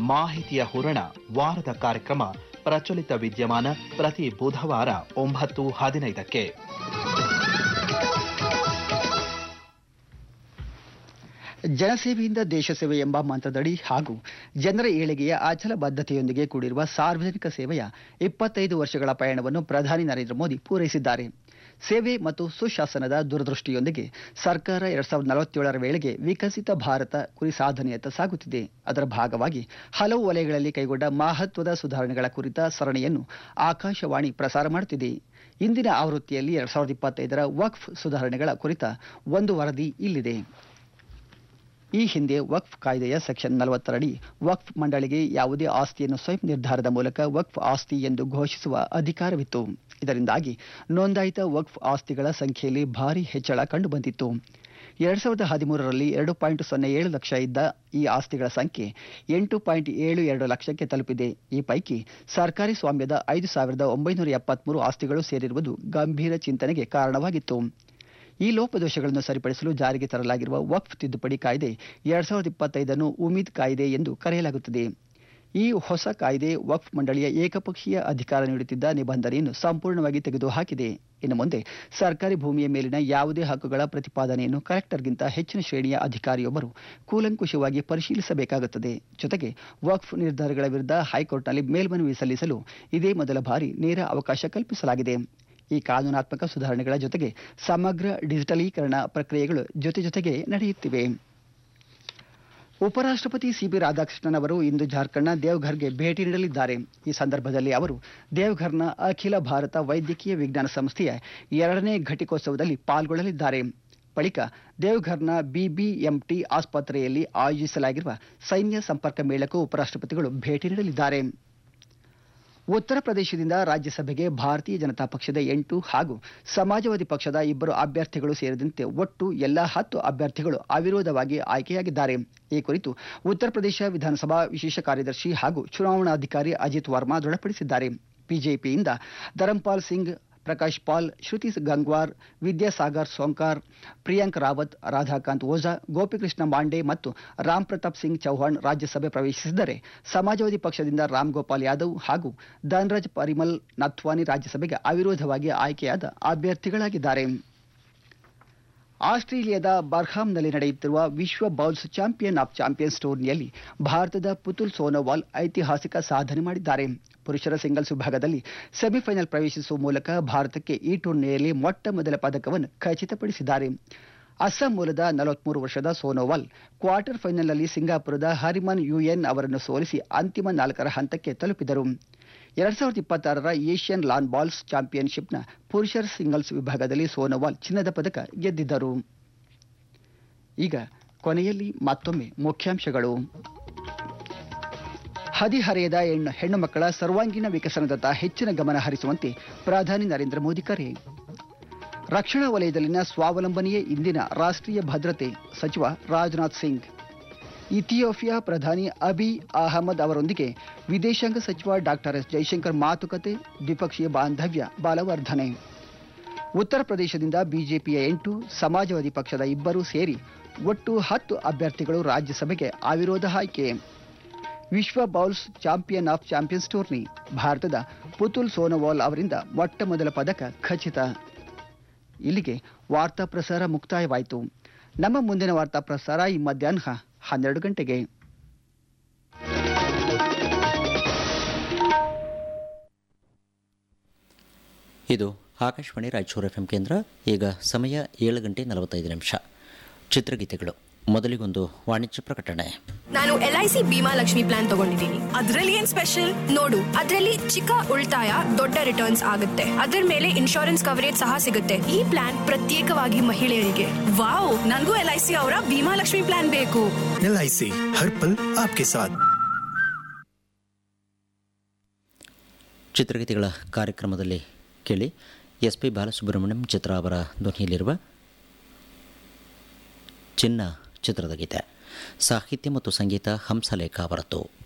ಮಾಹಿತಿಯ ಹೂರಣ ವಾರದ ಕಾರ್ಯಕ್ರಮ ಪ್ರಚಲಿತ ವಿದ್ಯಮಾನ ಪ್ರತಿ ಬುಧವಾರ ಒಂಬತ್ತು ಹದಿನೈದಕ್ಕೆ ಜನಸೇವೆಯಿಂದ ದೇಶ ಸೇವೆ ಎಂಬ ಮಂತ್ರದಡಿ ಹಾಗೂ ಜನರ ಏಳಿಗೆಯ ಅಚಲ ಬದ್ಧತೆಯೊಂದಿಗೆ ಕೂಡಿರುವ ಸಾರ್ವಜನಿಕ ಸೇವೆಯ ಇಪ್ಪತ್ತೈದು ವರ್ಷಗಳ ಪಯಣವನ್ನು ಪ್ರಧಾನಿ ನರೇಂದ್ರ ಮೋದಿ ಪೂರೈಸಿದ್ದಾರೆ ಸೇವೆ ಮತ್ತು ಸುಶಾಸನದ ದೂರದೃಷ್ಟಿಯೊಂದಿಗೆ ಸರ್ಕಾರ ಎರಡ್ ಸಾವಿರದ ನಲವತ್ತೇಳರ ವೇಳೆಗೆ ವಿಕಸಿತ ಭಾರತ ಗುರಿ ಸಾಧನೆಯತ್ತ ಸಾಗುತ್ತಿದೆ ಅದರ ಭಾಗವಾಗಿ ಹಲವು ವಲಯಗಳಲ್ಲಿ ಕೈಗೊಂಡ ಮಹತ್ವದ ಸುಧಾರಣೆಗಳ ಕುರಿತ ಸರಣಿಯನ್ನು ಆಕಾಶವಾಣಿ ಪ್ರಸಾರ ಮಾಡುತ್ತಿದೆ ಇಂದಿನ ಆವೃತ್ತಿಯಲ್ಲಿ ಎರಡ್ ಸಾವಿರದ ಇಪ್ಪತ್ತೈದರ ವಕ್ಫ್ ಸುಧಾರಣೆಗಳ ಕುರಿತ ಒಂದು ವರದಿ ಇಲ್ಲಿದೆ ಈ ಹಿಂದೆ ವಕ್ಫ್ ಕಾಯ್ದೆಯ ಸೆಕ್ಷನ್ ನಲವತ್ತರಡಿ ವಕ್ಫ್ ಮಂಡಳಿಗೆ ಯಾವುದೇ ಆಸ್ತಿಯನ್ನು ಸ್ವಯಂ ನಿರ್ಧಾರದ ಮೂಲಕ ವಕ್ಫ್ ಆಸ್ತಿ ಎಂದು ಘೋಷಿಸುವ ಅಧಿಕಾರವಿತ್ತು ಇದರಿಂದಾಗಿ ನೋಂದಾಯಿತ ವಕ್ಫ್ ಆಸ್ತಿಗಳ ಸಂಖ್ಯೆಯಲ್ಲಿ ಭಾರಿ ಹೆಚ್ಚಳ ಕಂಡುಬಂದಿತ್ತು ಎರಡ್ ಸಾವಿರದ ಹದಿಮೂರರಲ್ಲಿ ಎರಡು ಪಾಯಿಂಟ್ ಸೊನ್ನೆ ಏಳು ಲಕ್ಷ ಇದ್ದ ಈ ಆಸ್ತಿಗಳ ಸಂಖ್ಯೆ ಎಂಟು ಪಾಯಿಂಟ್ ಏಳು ಎರಡು ಲಕ್ಷಕ್ಕೆ ತಲುಪಿದೆ ಈ ಪೈಕಿ ಸರ್ಕಾರಿ ಸ್ವಾಮ್ಯದ ಐದು ಸಾವಿರದ ಒಂಬೈನೂರ ಎಪ್ಪತ್ಮೂರು ಆಸ್ತಿಗಳು ಸೇರಿರುವುದು ಗಂಭೀರ ಚಿಂತನೆಗೆ ಕಾರಣವಾಗಿತ್ತು ಈ ಲೋಪದೋಷಗಳನ್ನು ಸರಿಪಡಿಸಲು ಜಾರಿಗೆ ತರಲಾಗಿರುವ ವಕ್ಫ್ ತಿದ್ದುಪಡಿ ಕಾಯ್ದೆ ಎರಡ್ ಸಾವಿರದ ಇಪ್ಪತ್ತೈದನ್ನು ಉಮೀದ್ ಕಾಯ್ದೆ ಎಂದು ಕರೆಯಲಾಗುತ್ತದೆ ಈ ಹೊಸ ಕಾಯ್ದೆ ವಕ್ಫ್ ಮಂಡಳಿಯ ಏಕಪಕ್ಷೀಯ ಅಧಿಕಾರ ನೀಡುತ್ತಿದ್ದ ನಿಬಂಧನೆಯನ್ನು ಸಂಪೂರ್ಣವಾಗಿ ತೆಗೆದುಹಾಕಿದೆ ಇನ್ನು ಮುಂದೆ ಸರ್ಕಾರಿ ಭೂಮಿಯ ಮೇಲಿನ ಯಾವುದೇ ಹಕ್ಕುಗಳ ಪ್ರತಿಪಾದನೆಯನ್ನು ಕಲೆಕ್ಟರ್ಗಿಂತ ಹೆಚ್ಚಿನ ಶ್ರೇಣಿಯ ಅಧಿಕಾರಿಯೊಬ್ಬರು ಕೂಲಂಕುಷವಾಗಿ ಪರಿಶೀಲಿಸಬೇಕಾಗುತ್ತದೆ ಜೊತೆಗೆ ವಕ್ಫ್ ನಿರ್ಧಾರಗಳ ವಿರುದ್ಧ ಹೈಕೋರ್ಟ್ನಲ್ಲಿ ಮೇಲ್ಮನವಿ ಸಲ್ಲಿಸಲು ಇದೇ ಮೊದಲ ಬಾರಿ ನೇರ ಅವಕಾಶ ಕಲ್ಪಿಸಲಾಗಿದೆ ಈ ಕಾನೂನಾತ್ಮಕ ಸುಧಾರಣೆಗಳ ಜೊತೆಗೆ ಸಮಗ್ರ ಡಿಜಿಟಲೀಕರಣ ಪ್ರಕ್ರಿಯೆಗಳು ಜೊತೆ ಜೊತೆಗೆ ನಡೆಯುತ್ತಿವೆ ಉಪರಾಷ್ಟ್ರಪತಿ ಸಿಬಿ ರಾಧಾಕೃಷ್ಣನ್ ಅವರು ಇಂದು ಜಾರ್ಖಂಡ್ನ ದೇವ್ಘರ್ಗೆ ಭೇಟಿ ನೀಡಲಿದ್ದಾರೆ ಈ ಸಂದರ್ಭದಲ್ಲಿ ಅವರು ದೇವ್ಘರ್ನ ಅಖಿಲ ಭಾರತ ವೈದ್ಯಕೀಯ ವಿಜ್ಞಾನ ಸಂಸ್ಥೆಯ ಎರಡನೇ ಘಟಿಕೋತ್ಸವದಲ್ಲಿ ಪಾಲ್ಗೊಳ್ಳಲಿದ್ದಾರೆ ಬಳಿಕ ದೇವ್ಘರ್ನ ಬಿಬಿಎಂಟಿ ಆಸ್ಪತ್ರೆಯಲ್ಲಿ ಆಯೋಜಿಸಲಾಗಿರುವ ಸೈನ್ಯ ಸಂಪರ್ಕ ಮೇಳಕ್ಕೂ ಉಪರಾಷ್ಟ್ರಪತಿಗಳು ಭೇಟಿ ನೀಡಲಿದ್ದಾರೆ ಉತ್ತರ ಪ್ರದೇಶದಿಂದ ರಾಜ್ಯಸಭೆಗೆ ಭಾರತೀಯ ಜನತಾ ಪಕ್ಷದ ಎಂಟು ಹಾಗೂ ಸಮಾಜವಾದಿ ಪಕ್ಷದ ಇಬ್ಬರು ಅಭ್ಯರ್ಥಿಗಳು ಸೇರಿದಂತೆ ಒಟ್ಟು ಎಲ್ಲ ಹತ್ತು ಅಭ್ಯರ್ಥಿಗಳು ಅವಿರೋಧವಾಗಿ ಆಯ್ಕೆಯಾಗಿದ್ದಾರೆ ಈ ಕುರಿತು ಉತ್ತರ ಪ್ರದೇಶ ವಿಧಾನಸಭಾ ವಿಶೇಷ ಕಾರ್ಯದರ್ಶಿ ಹಾಗೂ ಚುನಾವಣಾಧಿಕಾರಿ ಅಜಿತ್ ವರ್ಮಾ ದೃಢಪಡಿಸಿದ್ದಾರೆ ಬಿಜೆಪಿಯಿಂದ ಧರಂಪಾಲ್ ಸಿಂಗ್ ಪ್ರಕಾಶ್ ಪಾಲ್ ಶ್ರುತಿ ಗಂಗ್ವಾರ್ ವಿದ್ಯಾಸಾಗರ್ ಸೋಂಕಾರ್ ಪ್ರಿಯಾಂಕ್ ರಾವತ್ ರಾಧಾಕಾಂತ್ ಓಜಾ ಗೋಪಿಕೃಷ್ಣ ಮಾಂಡೆ ಮತ್ತು ರಾಮ್ ಪ್ರತಾಪ್ ಸಿಂಗ್ ಚೌಹಾಣ್ ರಾಜ್ಯಸಭೆ ಪ್ರವೇಶಿಸಿದರೆ ಸಮಾಜವಾದಿ ಪಕ್ಷದಿಂದ ರಾಮ್ ಗೋಪಾಲ್ ಯಾದವ್ ಹಾಗೂ ಧನ್ರಾಜ್ ಪರಿಮಲ್ ನಥ್ವಾನಿ ರಾಜ್ಯಸಭೆಗೆ ಅವಿರೋಧವಾಗಿ ಆಯ್ಕೆಯಾದ ಅಭ್ಯರ್ಥಿಗಳಾಗಿದ್ದಾರೆ ಆಸ್ಟ್ರೇಲಿಯಾದ ಬರ್ಹಾಮ್ನಲ್ಲಿ ನಡೆಯುತ್ತಿರುವ ವಿಶ್ವ ಬೌಲ್ಸ್ ಚಾಂಪಿಯನ್ ಆಫ್ ಚಾಂಪಿಯನ್ಸ್ ಟೂರ್ನಿಯಲ್ಲಿ ಭಾರತದ ಪುತುಲ್ ಸೋನೋವಾಲ್ ಐತಿಹಾಸಿಕ ಸಾಧನೆ ಮಾಡಿದ್ದಾರೆ ಪುರುಷರ ಸಿಂಗಲ್ಸ್ ವಿಭಾಗದಲ್ಲಿ ಸೆಮಿಫೈನಲ್ ಪ್ರವೇಶಿಸುವ ಮೂಲಕ ಭಾರತಕ್ಕೆ ಈ ಟೂರ್ನಿಯಲ್ಲಿ ಮೊಟ್ಟ ಮೊದಲ ಪದಕವನ್ನು ಖಚಿತಪಡಿಸಿದ್ದಾರೆ ಅಸ್ಸಾಂ ಮೂಲದ ನಲವತ್ಮೂರು ವರ್ಷದ ಸೋನೋವಾಲ್ ಕ್ವಾರ್ಟರ್ ಫೈನಲ್ನಲ್ಲಿ ಸಿಂಗಾಪುರದ ಹರಿಮನ್ ಯುಎನ್ ಅವರನ್ನು ಸೋಲಿಸಿ ಅಂತಿಮ ನಾಲ್ಕರ ಹಂತಕ್ಕೆ ತಲುಪಿದರು ಎರಡ್ ಸಾವಿರದ ಇಪ್ಪತ್ತಾರರ ಏಷ್ಯನ್ ಲಾನ್ ಬಾಲ್ಸ್ ಚಾಂಪಿಯನ್ಶಿಪ್ನ ಪುರುಷರ ಸಿಂಗಲ್ಸ್ ವಿಭಾಗದಲ್ಲಿ ಸೋನೋವಾಲ್ ಚಿನ್ನದ ಪದಕ ಗೆದ್ದಿದ್ದರು ಈಗ ಕೊನೆಯಲ್ಲಿ ಮತ್ತೊಮ್ಮೆ ಮುಖ್ಯಾಂಶಗಳು ಹದಿಹರೆಯದ ಹೆಣ್ಣು ಹೆಣ್ಣು ಮಕ್ಕಳ ಸರ್ವಾಂಗೀಣ ವಿಕಸನದತ್ತ ಹೆಚ್ಚಿನ ಗಮನ ಹರಿಸುವಂತೆ ಪ್ರಧಾನಿ ನರೇಂದ್ರ ಮೋದಿ ಕರೆ ರಕ್ಷಣಾ ವಲಯದಲ್ಲಿನ ಸ್ವಾವಲಂಬನೆಯೇ ಇಂದಿನ ರಾಷ್ಟ್ರೀಯ ಭದ್ರತೆ ಸಚಿವ ರಾಜನಾಥ್ ಸಿಂಗ್ ಇಥಿಯೋಪಿಯಾ ಪ್ರಧಾನಿ ಅಬಿ ಅಹಮದ್ ಅವರೊಂದಿಗೆ ವಿದೇಶಾಂಗ ಸಚಿವ ಡಾಕ್ಟರ್ ಎಸ್ ಜೈಶಂಕರ್ ಮಾತುಕತೆ ದ್ವಿಪಕ್ಷೀಯ ಬಾಂಧವ್ಯ ಬಲವರ್ಧನೆ ಉತ್ತರ ಪ್ರದೇಶದಿಂದ ಬಿಜೆಪಿಯ ಎಂಟು ಸಮಾಜವಾದಿ ಪಕ್ಷದ ಇಬ್ಬರು ಸೇರಿ ಒಟ್ಟು ಹತ್ತು ಅಭ್ಯರ್ಥಿಗಳು ರಾಜ್ಯಸಭೆಗೆ ಅವಿರೋಧ ಆಯ್ಕೆ ವಿಶ್ವ bowls champion of champions tourney ಭಾರತದ ಪುತುಲ್ ಸೋನೋವಾಲ್ ಅವರಿಂದ ಮೊಟ್ಟ ಮೊದಲ ಪದಕ ಖಚಿತ ಇಲ್ಲಿಗೆ ವಾರ್ತಾ ಪ್ರಸಾರ ಮುಕ್ತಾಯವಾಯಿತು ನಮ್ಮ ಮುಂದಿನ ವಾರ್ತಾ ಪ್ರಸಾರ ಈ ಮಧ್ಯಾಹ್ನ ಹನ್ನೆರಡು ಗಂಟೆಗೆ ಇದು ಆಕಾಶವಾಣಿ ರಾಯಚೂರು ಎಫ್ ಕೇಂದ್ರ ಈಗ ಸಮಯ ಏಳು ಗಂಟೆ ನಲವತ್ತೈದು ನಿಮಿಷ ಚಿತ್ರಗೀತೆಗಳು ಮೊದಲಿಗೊಂದು ವಾಣಿಜ್ಯ ಪ್ರಕಟಣೆ ನಾನು ಎಲ್ ಐ ಸಿ ಭೀಮಾ ಲಕ್ಷ್ಮಿ ಪ್ಲಾನ್ ತಗೊಂಡಿದ್ದೀನಿ ಅದ್ರಲ್ಲಿ ಏನ್ ಸ್ಪೆಷಲ್ ನೋಡು ಅದರಲ್ಲಿ ಚಿಕ್ಕ ಉಳಿತಾಯ ದೊಡ್ಡ ರಿಟರ್ನ್ಸ್ ಆಗುತ್ತೆ ಅದರ ಮೇಲೆ ಇನ್ಶೂರೆನ್ಸ್ ಕವರೇಜ್ ಸಹ ಸಿಗುತ್ತೆ ಈ ಪ್ಲಾನ್ ಪ್ರತ್ಯೇಕವಾಗಿ ಮಹಿಳೆಯರಿಗೆ ವಾವ್ ನನ್ಗೂ ಎಲ್ ಐ ಸಿ ಅವರ ಭೀಮಾ ಲಕ್ಷ್ಮಿ ಪ್ಲಾನ್ ಬೇಕು एल आई सी हर पल आपके साथ ಚಿತ್ರಗೀತೆಗಳ ಕಾರ್ಯಕ್ರಮದಲ್ಲಿ ಕೇಳಿ ಎಸ್ ಪಿ ಬಾಲಸುಬ್ರಹ್ಮಣ್ಯಂ ಚಿತ್ರ ಅವರ ಧ್ವನಿಯಲ್ಲಿರುವ ಚಿನ್ನ ಚಿತ್ರದ ಗೀತೆ ಸಾಹಿತ್ಯ ಮತ್ತು ಸಂಗೀತ ಹಂಸಲೇಖ ಅವರದ್ದು